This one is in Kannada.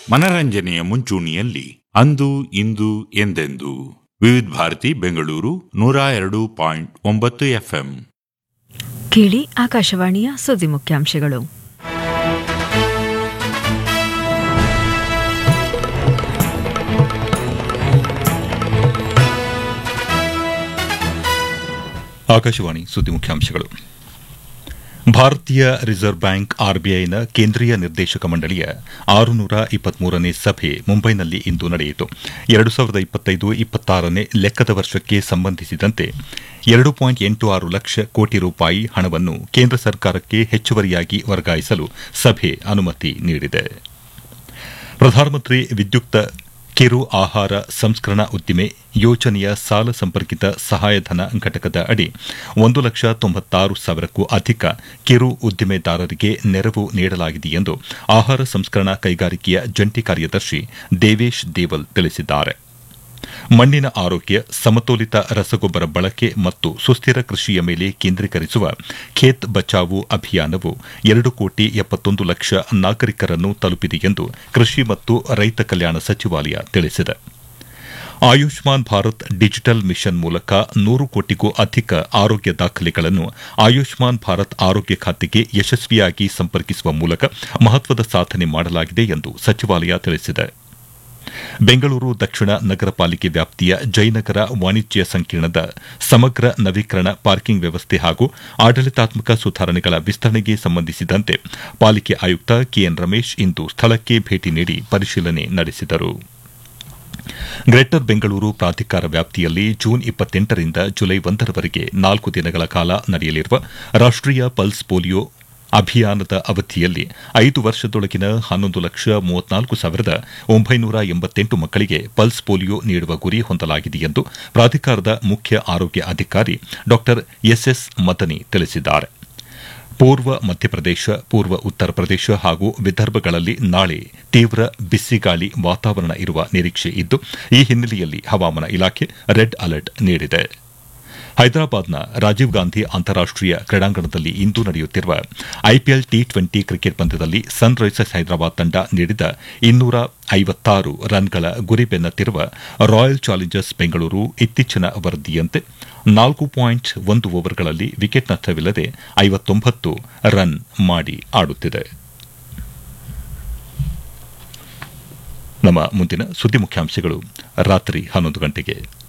ಮನರಂಜನೆಯ ಮುಂಚೂಣಿಯಲ್ಲಿ ಅಂದು ಇಂದು ಎಂದೆಂದು ವಿವಿಧ ಭಾರತಿ ಬೆಂಗಳೂರು ನೂರ ಎರಡು ಪಾಯಿಂಟ್ ಒಂಬತ್ತು ಎಫ್ಎಂ ಕೇಳಿ ಆಕಾಶವಾಣಿಯ ಸುದ್ದಿ ಮುಖ್ಯಾಂಶಗಳು ಆಕಾಶವಾಣಿ ಸುದ್ದಿ ಮುಖ್ಯಾಂಶಗಳು ಭಾರತೀಯ ರಿಸರ್ವ್ ಬ್ಯಾಂಕ್ ಆರ್ಬಿಐನ ಕೇಂದ್ರೀಯ ನಿರ್ದೇಶಕ ಮಂಡಳಿಯ ಆರುನೂರ ಇಪ್ಪತ್ಮೂರನೇ ಸಭೆ ಮುಂಬೈನಲ್ಲಿ ಇಂದು ನಡೆಯಿತು ಎರಡು ಸಾವಿರದ ಇಪ್ಪತ್ತೈದು ಇಪ್ಪತ್ತಾರನೇ ಲೆಕ್ಕದ ವರ್ಷಕ್ಕೆ ಸಂಬಂಧಿಸಿದಂತೆ ಎರಡು ಪಾಯಿಂಟ್ ಎಂಟು ಆರು ಲಕ್ಷ ಕೋಟಿ ರೂಪಾಯಿ ಹಣವನ್ನು ಕೇಂದ್ರ ಸರ್ಕಾರಕ್ಕೆ ಹೆಚ್ಚುವರಿಯಾಗಿ ವರ್ಗಾಯಿಸಲು ಸಭೆ ಅನುಮತಿ ನೀಡಿದೆ ಪ್ರಧಾನಮಂತ್ರಿ ವಿದ್ಯುಕ್ತ ಕಿರು ಆಹಾರ ಸಂಸ್ಕರಣಾ ಉದ್ದಿಮೆ ಯೋಜನೆಯ ಸಾಲ ಸಂಪರ್ಕಿತ ಸಹಾಯಧನ ಘಟಕದ ಅಡಿ ಒಂದು ಲಕ್ಷ ತೊಂಬತ್ತಾರು ಸಾವಿರಕ್ಕೂ ಅಧಿಕ ಕಿರು ಉದ್ದಿಮೆದಾರರಿಗೆ ನೆರವು ನೀಡಲಾಗಿದೆ ಎಂದು ಆಹಾರ ಸಂಸ್ಕರಣಾ ಕೈಗಾರಿಕೆಯ ಜಂಟಿ ಕಾರ್ಯದರ್ಶಿ ದೇವೇಶ್ ದೇವಲ್ ತಿಳಿಸಿದ್ದಾರೆ ಮಣ್ಣಿನ ಆರೋಗ್ಯ ಸಮತೋಲಿತ ರಸಗೊಬ್ಬರ ಬಳಕೆ ಮತ್ತು ಸುಸ್ಥಿರ ಕೃಷಿಯ ಮೇಲೆ ಕೇಂದ್ರೀಕರಿಸುವ ಖೇತ್ ಬಚಾವೋ ಅಭಿಯಾನವು ಎರಡು ಕೋಟಿ ಎಪ್ಪತ್ತೊಂದು ಲಕ್ಷ ನಾಗರಿಕರನ್ನು ತಲುಪಿದೆ ಎಂದು ಕೃಷಿ ಮತ್ತು ರೈತ ಕಲ್ಯಾಣ ಸಚಿವಾಲಯ ತಿಳಿಸಿದೆ ಆಯುಷ್ಮಾನ್ ಭಾರತ್ ಡಿಜಿಟಲ್ ಮಿಷನ್ ಮೂಲಕ ನೂರು ಕೋಟಿಗೂ ಅಧಿಕ ಆರೋಗ್ಯ ದಾಖಲೆಗಳನ್ನು ಆಯುಷ್ಮಾನ್ ಭಾರತ್ ಆರೋಗ್ಯ ಖಾತೆಗೆ ಯಶಸ್ವಿಯಾಗಿ ಸಂಪರ್ಕಿಸುವ ಮೂಲಕ ಮಹತ್ವದ ಸಾಧನೆ ಮಾಡಲಾಗಿದೆ ಎಂದು ಸಚಿವಾಲಯ ತಿಳಿಸಿದೆ ಬೆಂಗಳೂರು ದಕ್ಷಿಣ ನಗರ ಪಾಲಿಕೆ ವ್ಯಾಪ್ತಿಯ ಜಯನಗರ ವಾಣಿಜ್ಯ ಸಂಕೀರ್ಣದ ಸಮಗ್ರ ನವೀಕರಣ ಪಾರ್ಕಿಂಗ್ ವ್ಯವಸ್ಥೆ ಹಾಗೂ ಆಡಳಿತಾತ್ಮಕ ಸುಧಾರಣೆಗಳ ವಿಸ್ತರಣೆಗೆ ಸಂಬಂಧಿಸಿದಂತೆ ಪಾಲಿಕೆ ಆಯುಕ್ತ ಕೆಎನ್ ರಮೇಶ್ ಇಂದು ಸ್ಥಳಕ್ಕೆ ಭೇಟಿ ನೀಡಿ ಪರಿಶೀಲನೆ ನಡೆಸಿದರು ಗ್ರೇಟರ್ ಬೆಂಗಳೂರು ಪ್ರಾಧಿಕಾರ ವ್ಯಾಪ್ತಿಯಲ್ಲಿ ಜೂನ್ ಇಪ್ಪತ್ತೆಂಟರಿಂದ ಜುಲೈ ಒಂದರವರೆಗೆ ನಾಲ್ಕು ದಿನಗಳ ಕಾಲ ನಡೆಯಲಿರುವ ರಾಷ್ಟೀಯ ಪಲ್ಸ್ ಪೋಲಿಯೋ ಅಭಿಯಾನದ ಅವಧಿಯಲ್ಲಿ ಐದು ವರ್ಷದೊಳಗಿನ ಹನ್ನೊಂದು ಲಕ್ಷ ಮೂವತ್ನಾಲ್ಕು ಸಾವಿರದ ಒಂಬೈನೂರ ಎಂಬತ್ತೆಂಟು ಮಕ್ಕಳಿಗೆ ಪಲ್ಸ್ ಪೋಲಿಯೋ ನೀಡುವ ಗುರಿ ಹೊಂದಲಾಗಿದೆ ಎಂದು ಪ್ರಾಧಿಕಾರದ ಮುಖ್ಯ ಆರೋಗ್ಯ ಅಧಿಕಾರಿ ಡಾ ಎಸ್ಎಸ್ ಮದನಿ ತಿಳಿಸಿದ್ದಾರೆ ಪೂರ್ವ ಮಧ್ಯಪ್ರದೇಶ ಪೂರ್ವ ಉತ್ತರ ಪ್ರದೇಶ ಹಾಗೂ ವಿದರ್ಭಗಳಲ್ಲಿ ನಾಳೆ ತೀವ್ರ ಬಿಸಿಗಾಳಿ ವಾತಾವರಣ ಇರುವ ನಿರೀಕ್ಷೆ ಇದ್ದು ಈ ಹಿನ್ನೆಲೆಯಲ್ಲಿ ಹವಾಮಾನ ಇಲಾಖೆ ರೆಡ್ ಅಲರ್ಟ್ ನೀಡಿದೆ ಹೈದರಾಬಾದ್ನ ರಾಜೀವ್ ಗಾಂಧಿ ಅಂತಾರಾಷ್ಟೀಯ ಕ್ರೀಡಾಂಗಣದಲ್ಲಿ ಇಂದು ನಡೆಯುತ್ತಿರುವ ಐಪಿಎಲ್ ಟಿ ಟ್ವೆಂಟಿ ಕ್ರಿಕೆಟ್ ಪಂದ್ಯದಲ್ಲಿ ಸನ್ ರೈಸರ್ಸ್ ಹೈದರಾಬಾದ್ ತಂಡ ನೀಡಿದ ಇನ್ನೂರ ಐವತ್ತಾರು ರನ್ಗಳ ಗುರಿ ಬೆನ್ನತ್ತಿರುವ ರಾಯಲ್ ಚಾಲೆಂಜರ್ಸ್ ಬೆಂಗಳೂರು ಇತ್ತೀಚಿನ ವರದಿಯಂತೆ ನಾಲ್ಕು ಪಾಯಿಂಟ್ ಒಂದು ಓವರ್ಗಳಲ್ಲಿ ವಿಕೆಟ್ ನಷ್ಟವಿಲ್ಲದೆ ಐವತ್ತೊಂಬತ್ತು ರನ್ ಮಾಡಿ ಆಡುತ್ತಿದೆ ನಮ್ಮ ಮುಂದಿನ ಸುದ್ದಿ ಮುಖ್ಯಾಂಶಗಳು ರಾತ್ರಿ ಹನ್ನೊಂದು ಗಂಟೆಗೆ